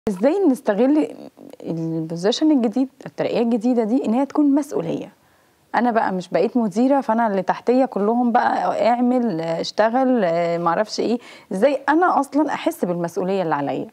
ازاي نستغل البوزيشن الجديد الترقيه الجديده دي ان هي تكون مسؤوليه انا بقى مش بقيت مديره فانا اللي تحتيه كلهم بقى اعمل اشتغل معرفش ايه ازاي انا اصلا احس بالمسؤوليه اللي عليا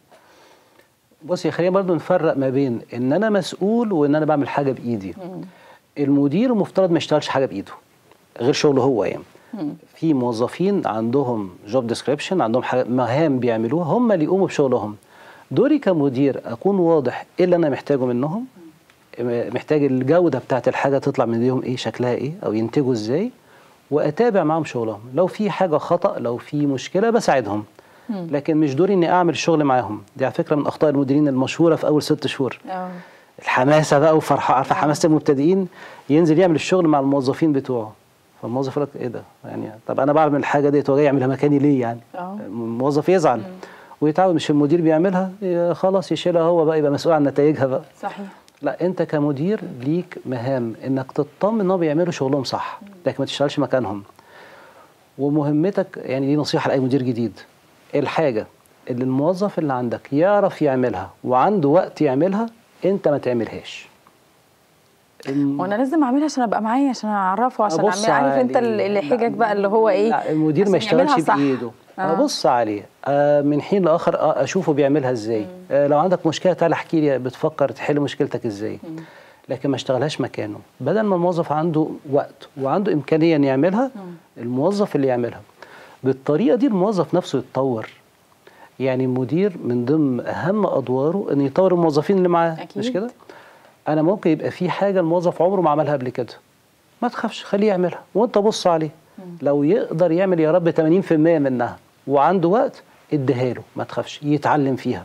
بصي خلينا برضو نفرق ما بين ان انا مسؤول وان انا بعمل حاجه بايدي المدير المفترض ما يشتغلش حاجه بايده غير شغله هو يعني في موظفين عندهم جوب ديسكريبشن عندهم مهام بيعملوها هم اللي يقوموا بشغلهم دوري كمدير اكون واضح ايه اللي انا محتاجه منهم محتاج الجوده بتاعت الحاجه تطلع من ايديهم ايه شكلها ايه او ينتجوا ازاي واتابع معاهم شغلهم لو في حاجه خطا لو في مشكله بساعدهم لكن مش دوري اني اعمل الشغل معاهم دي على فكره من اخطاء المديرين المشهوره في اول ست شهور اه الحماسه بقى وفرحه عارفه حماسه المبتدئين ينزل يعمل الشغل مع الموظفين بتوعه فالموظف يقول لك ايه ده يعني طب انا بعمل الحاجه ديت وجاي يعملها مكاني ليه يعني اه الموظف يزعل ويتعود مش المدير بيعملها ي- خلاص يشيلها هو بقى يبقى مسؤول عن نتائجها بقى صحيح لا انت كمدير ليك مهام انك تطمن ان هم بيعملوا شغلهم صح لكن ما تشتغلش مكانهم ومهمتك يعني دي نصيحه لاي مدير جديد الحاجه اللي الموظف اللي عندك يعرف يعملها وعنده وقت يعملها انت ما تعملهاش الم- وانا لازم اعملها عشان ابقى معايا عشان اعرفه عشان أبص اعمل عارف انت عليه. اللي حجج بقى اللي هو ايه لا المدير ما عشان يعملها يشتغلش صح. بايده آه. ابص عليه آه من حين لاخر آه اشوفه بيعملها ازاي آه لو عندك مشكله تعالى احكي لي بتفكر تحل مشكلتك ازاي لكن ما اشتغلهاش مكانه بدل ما الموظف عنده وقت وعنده امكانيه ان يعملها الموظف اللي يعملها بالطريقه دي الموظف نفسه يتطور يعني المدير من ضمن اهم ادواره ان يطور الموظفين اللي معاه أكيد. مش كده انا ممكن يبقى في حاجه الموظف عمره ما عملها قبل كده ما تخافش خليه يعملها وانت بص عليه لو يقدر يعمل يا رب 80% منها وعنده وقت اديها له ما تخافش يتعلم فيها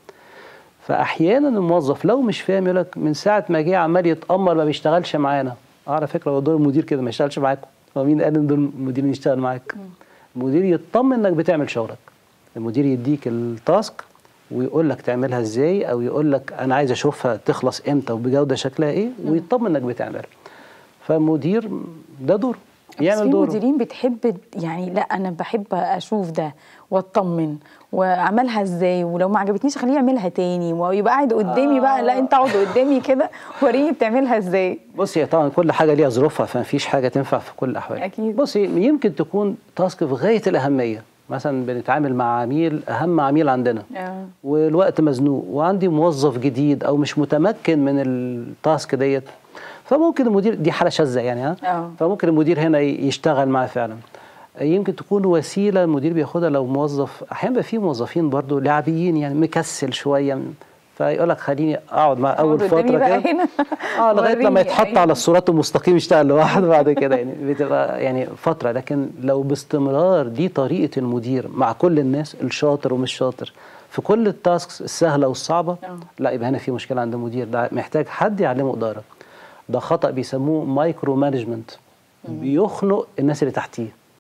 فاحيانا الموظف لو مش فاهم يقول لك من ساعه ما جه عمال يتامر ما بيشتغلش معانا آه، على فكره هو دور المدير كده ما يشتغلش معاكم هو مين قال ان دور المدير يشتغل معاك المدير يطمن انك بتعمل شغلك المدير يديك التاسك ويقول لك تعملها ازاي او يقول لك انا عايز اشوفها تخلص امتى وبجوده شكلها ايه ويطمن انك بتعملها فالمدير ده دوره بس يعمل في دوره مديرين بتحب يعني لا انا بحب اشوف ده واطمن واعملها ازاي ولو ما عجبتنيش اخليه يعملها تاني ويبقى قاعد قدامي بقى لا انت اقعد قدامي كده وريني بتعملها ازاي بصي هي طبعا كل حاجه ليها ظروفها فما فيش حاجه تنفع في كل الاحوال أكيد. بصي يمكن تكون تاسك في غايه الاهميه مثلا بنتعامل مع عميل اهم عميل عندنا اه والوقت مزنوق وعندي موظف جديد او مش متمكن من التاسك ديت فممكن المدير دي حاله شاذه يعني ها اه فممكن المدير هنا ي- يشتغل معاه فعلا يمكن تكون وسيله المدير بياخدها لو موظف احيانا بيبقى في موظفين برضو لعبيين يعني مكسل شويه فيقول لك خليني اقعد مع اول اقعد قدامي فتره بقى كده هنا اه لغايه لما وريني، يتحط أيوة. على الصراط المستقيم يشتغل لوحده بعد كده يعني بتبقى يعني فتره لكن لو باستمرار دي طريقه المدير مع كل الناس الشاطر ومش شاطر في كل التاسكس السهله والصعبه آه. لا يبقى هنا في مشكله عند المدير ده محتاج حد يعلمه اداره ده خطا بيسموه مايكرو مانجمنت بيخنق الناس اللي تحتيه